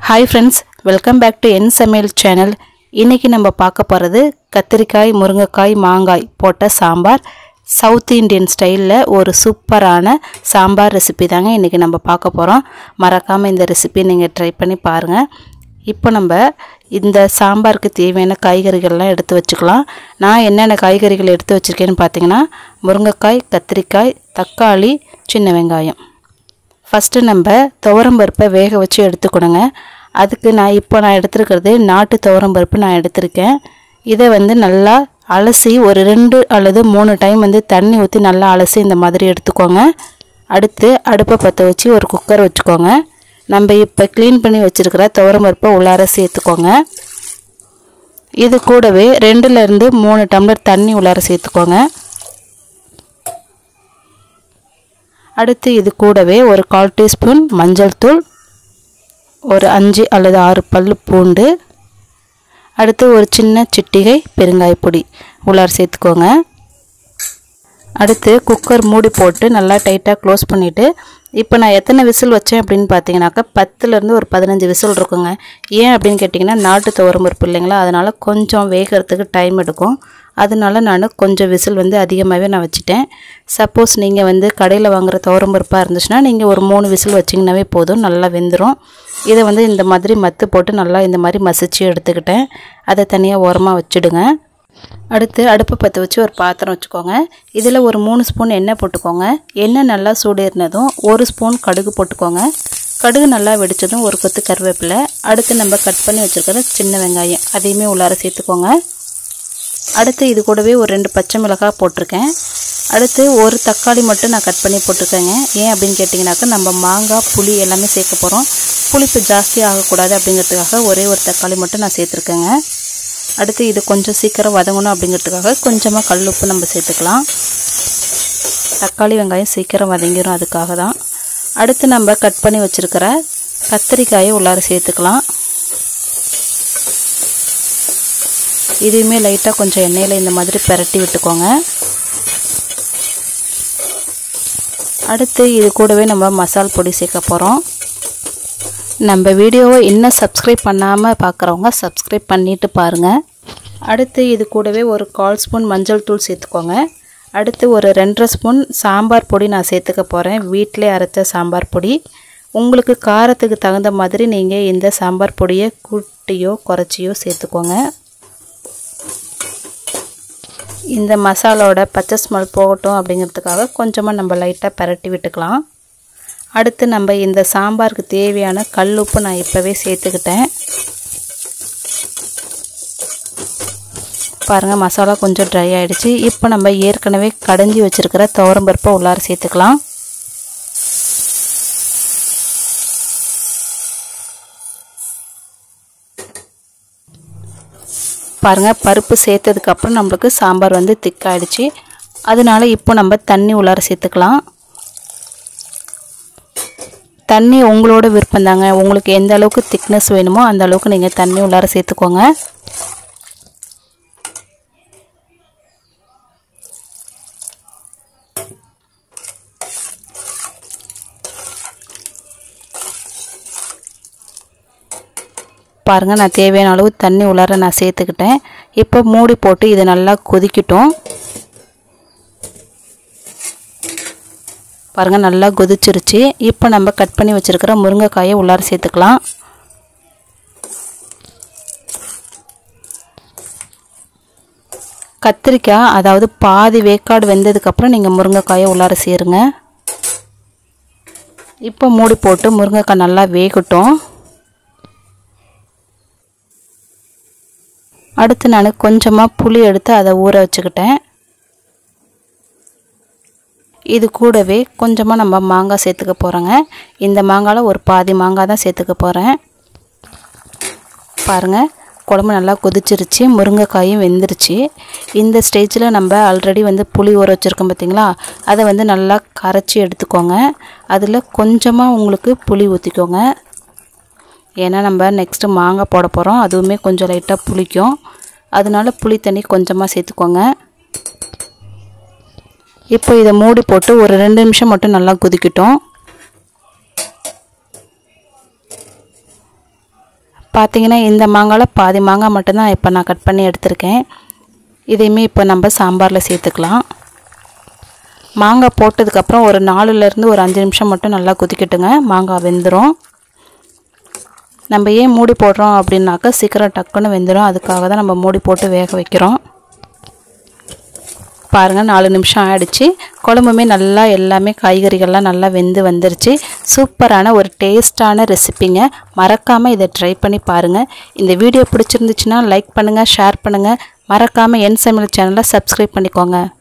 hi friends welcome back to என் சமையல் channel இன்றைக்கி நம்ம பார்க்க போகிறது கத்திரிக்காய் முருங்கைக்காய் மாங்காய் போட்ட சாம்பார் சவுத் இந்தியன் ஸ்டைலில் ஒரு சூப்பரான சாம்பார் ரெசிபி தாங்க இன்றைக்கி நம்ம பார்க்க போகிறோம் மறக்காமல் இந்த ரெசிபி நீங்கள் ட்ரை பண்ணி பாருங்கள் இப்போ நம்ம இந்த சாம்பாருக்கு தேவையான காய்கறிகள்லாம் எடுத்து வச்சுக்கலாம் நான் என்னென்ன காய்கறிகள் எடுத்து வச்சுருக்கேன்னு பார்த்தீங்கன்னா முருங்கைக்காய் கத்திரிக்காய் தக்காளி சின்ன வெங்காயம் ஃபஸ்ட்டு நம்ம துவரம்பருப்பை வேக வச்சு எடுத்துக்கணுங்க அதுக்கு நான் இப்போ நான் எடுத்துருக்கிறது நாட்டு துவரம்பருப்பு நான் எடுத்திருக்கேன் இதை வந்து நல்லா அலசி ஒரு ரெண்டு அல்லது மூணு டைம் வந்து தண்ணி ஊற்றி நல்லா அலசி இந்த மாதிரி எடுத்துக்கோங்க அடுத்து அடுப்பை பற்ற வச்சு ஒரு குக்கர் வச்சுக்கோங்க நம்ம இப்போ க்ளீன் பண்ணி வச்சுருக்கிற துவரம்பருப்பை உள்ளார சேர்த்துக்கோங்க இது கூடவே ரெண்டுலேருந்து மூணு டம்ளர் தண்ணி உள்ளார சேர்த்துக்கோங்க அடுத்து இது கூடவே ஒரு கால் டீஸ்பூன் மஞ்சள் தூள் ஒரு அஞ்சு அல்லது ஆறு பல் பூண்டு அடுத்து ஒரு சின்ன சிட்டிகை பெருங்காய பொடி உள்ளார் சேர்த்துக்கோங்க அடுத்து குக்கர் மூடி போட்டு நல்லா டைட்டாக க்ளோஸ் பண்ணிவிட்டு இப்போ நான் எத்தனை விசில் வச்சேன் அப்படின்னு பார்த்தீங்கன்னாக்கா பத்துலேருந்து ஒரு பதினஞ்சு விசில் இருக்குங்க ஏன் அப்படின்னு கேட்டிங்கன்னா நாட்டு துவரம் பருப்பு இல்லைங்களா அதனால் கொஞ்சம் வேகிறதுக்கு டைம் எடுக்கும் அதனால நான் கொஞ்சம் விசில் வந்து அதிகமாகவே நான் வச்சுட்டேன் சப்போஸ் நீங்கள் வந்து கடையில் வாங்குகிற துவரம் பருப்பாக இருந்துச்சுன்னா நீங்கள் ஒரு மூணு விசில் வச்சிங்கனாவே போதும் நல்லா வெந்துடும் இதை வந்து இந்த மாதிரி மத்து போட்டு நல்லா இந்த மாதிரி மசிச்சு எடுத்துக்கிட்டேன் அதை தனியாக ஓரமாக வச்சுடுங்க அடுத்து அடுப்பை பற்ற வச்சு ஒரு பாத்திரம் வச்சுக்கோங்க இதில் ஒரு மூணு ஸ்பூன் எண்ணெய் போட்டுக்கோங்க எண்ணெய் நல்லா சூடேறினதும் ஒரு ஸ்பூன் கடுகு போட்டுக்கோங்க கடுகு நல்லா வெடித்ததும் ஒரு கொத்து கருவேப்பிலை அடுத்து நம்ம கட் பண்ணி வச்சுருக்கிற சின்ன வெங்காயம் அதையுமே உள்ளார சேர்த்துக்கோங்க அடுத்து இது கூடவே ஒரு ரெண்டு பச்சை மிளகாய் போட்டிருக்கேன் அடுத்து ஒரு தக்காளி மட்டும் நான் கட் பண்ணி போட்டிருக்கேங்க ஏன் அப்படின்னு கேட்டிங்கனாக்கா நம்ம மாங்காய் புளி எல்லாமே சேர்க்க போகிறோம் புளிப்பு ஜாஸ்தி ஆகக்கூடாது அப்படிங்கிறதுக்காக ஒரே ஒரு தக்காளி மட்டும் நான் சேர்த்துருக்கேங்க அடுத்து இது கொஞ்சம் சீக்கிரம் வதங்கணும் அப்படிங்கிறதுக்காக கொஞ்சமாக கல் உப்பு நம்ம சேர்த்துக்கலாம் தக்காளி வெங்காயம் சீக்கிரம் வதங்கிடும் அதுக்காக தான் அடுத்து நம்ம கட் பண்ணி வச்சுருக்கிற கத்திரிக்காயை உள்ளார சேர்த்துக்கலாம் இதையுமே லைட்டாக கொஞ்சம் எண்ணெயில் இந்த மாதிரி பெரட்டி விட்டுக்கோங்க அடுத்து இது கூடவே நம்ம மசால் பொடி சேர்க்க போகிறோம் நம்ம வீடியோவை இன்னும் சப்ஸ்கிரைப் பண்ணாமல் பார்க்குறவங்க சப்ஸ்கிரைப் பண்ணிவிட்டு பாருங்கள் அடுத்து இது கூடவே ஒரு கால் ஸ்பூன் மஞ்சள் தூள் சேர்த்துக்கோங்க அடுத்து ஒரு ரெண்டரை ஸ்பூன் சாம்பார் பொடி நான் சேர்த்துக்க போகிறேன் வீட்டிலே அரைச்ச சாம்பார் பொடி உங்களுக்கு காரத்துக்கு தகுந்த மாதிரி நீங்கள் இந்த சாம்பார் பொடியை கூட்டியோ குறைச்சியோ சேர்த்துக்கோங்க இந்த மசாலோட பச்சை ஸ்மெல் போகட்டும் அப்படிங்கிறதுக்காக கொஞ்சமாக நம்ம லைட்டாக பரட்டி விட்டுக்கலாம் அடுத்து நம்ம இந்த சாம்பாருக்கு தேவையான கல் உப்பு நான் இப்போவே சேர்த்துக்கிட்டேன் பாருங்கள் மசாலா கொஞ்சம் ட்ரை ஆகிடுச்சு இப்போ நம்ம ஏற்கனவே கடைஞ்சி வச்சுருக்கிற துவரம்பருப்பை உள்ளார சேர்த்துக்கலாம் பாருங்கள் பருப்பு சேர்த்ததுக்கப்புறம் நம்மளுக்கு சாம்பார் வந்து திக்காயிடுச்சு அதனால இப்போ நம்ம தண்ணி உள்ளார சேர்த்துக்கலாம் தண்ணி உங்களோட விருப்பம் தாங்க உங்களுக்கு எந்த அளவுக்கு திக்னஸ் வேணுமோ அந்த அளவுக்கு நீங்கள் தண்ணி உள்ளார சேர்த்துக்கோங்க பாருங்கள் நான் தேவையான அளவு தண்ணி உள்ளார நான் சேர்த்துக்கிட்டேன் இப்போ மூடி போட்டு இது நல்லா கொதிக்கட்டும் பாருங்கள் நல்லா கொதிச்சிருச்சு இப்போ நம்ம கட் பண்ணி வச்சுருக்கிற முருங்கைக்காயை உள்ளார சேர்த்துக்கலாம் கத்திரிக்காய் அதாவது பாதி வேக்காடு வெந்ததுக்கப்புறம் நீங்கள் முருங்கைக்காயை உள்ளார சேருங்க இப்போ மூடி போட்டு முருங்கைக்காய் நல்லா வேகட்டும் அடுத்து நான் கொஞ்சமாக புளி எடுத்து அதை ஊற வச்சுக்கிட்டேன் இது கூடவே கொஞ்சமாக நம்ம மாங்காய் சேர்த்துக்க போகிறோங்க இந்த மாங்காயில் ஒரு பாதி மாங்காய் தான் சேர்த்துக்க போகிறேன் பாருங்கள் குழம்பு நல்லா கொதிச்சிருச்சு முருங்கைக்காயும் வெந்துருச்சு இந்த ஸ்டேஜில் நம்ம ஆல்ரெடி வந்து புளி ஊற வச்சுருக்கோம் பார்த்திங்களா அதை வந்து நல்லா கரைச்சி எடுத்துக்கோங்க அதில் கொஞ்சமாக உங்களுக்கு புளி ஊற்றிக்கோங்க ஏன்னா நம்ம நெக்ஸ்ட்டு மாங்காய் போட போகிறோம் அதுவுமே கொஞ்சம் லைட்டாக புளிக்கும் அதனால புளி தண்ணி கொஞ்சமாக சேர்த்துக்கோங்க இப்போ இதை மூடி போட்டு ஒரு ரெண்டு நிமிஷம் மட்டும் நல்லா கொதிக்கட்டும் பார்த்தீங்கன்னா இந்த மாங்காயில் பாதி மாங்காய் மட்டும்தான் இப்போ நான் கட் பண்ணி எடுத்திருக்கேன் இதையுமே இப்போ நம்ம சாம்பாரில் சேர்த்துக்கலாம் மாங்காய் போட்டதுக்கப்புறம் ஒரு நாலுலேருந்து ஒரு அஞ்சு நிமிஷம் மட்டும் நல்லா கொதிக்கட்டுங்க மாங்காய் வெந்துடும் நம்ம ஏன் மூடி போடுறோம் அப்படின்னாக்கா சீக்கிரம் டக்குன்னு வெந்துடும் அதுக்காக தான் நம்ம மூடி போட்டு வேக வைக்கிறோம் பாருங்கள் நாலு நிமிஷம் ஆயிடுச்சு குழம்புமே நல்லா எல்லாமே காய்கறிகள்லாம் நல்லா வெந்து வந்துருச்சு சூப்பரான ஒரு டேஸ்டான ரெசிபிங்க மறக்காமல் இதை ட்ரை பண்ணி பாருங்கள் இந்த வீடியோ பிடிச்சிருந்துச்சுன்னா லைக் பண்ணுங்கள் ஷேர் பண்ணுங்கள் மறக்காமல் என் சமையல் சேனலை சப்ஸ்கிரைப் பண்ணிக்கோங்க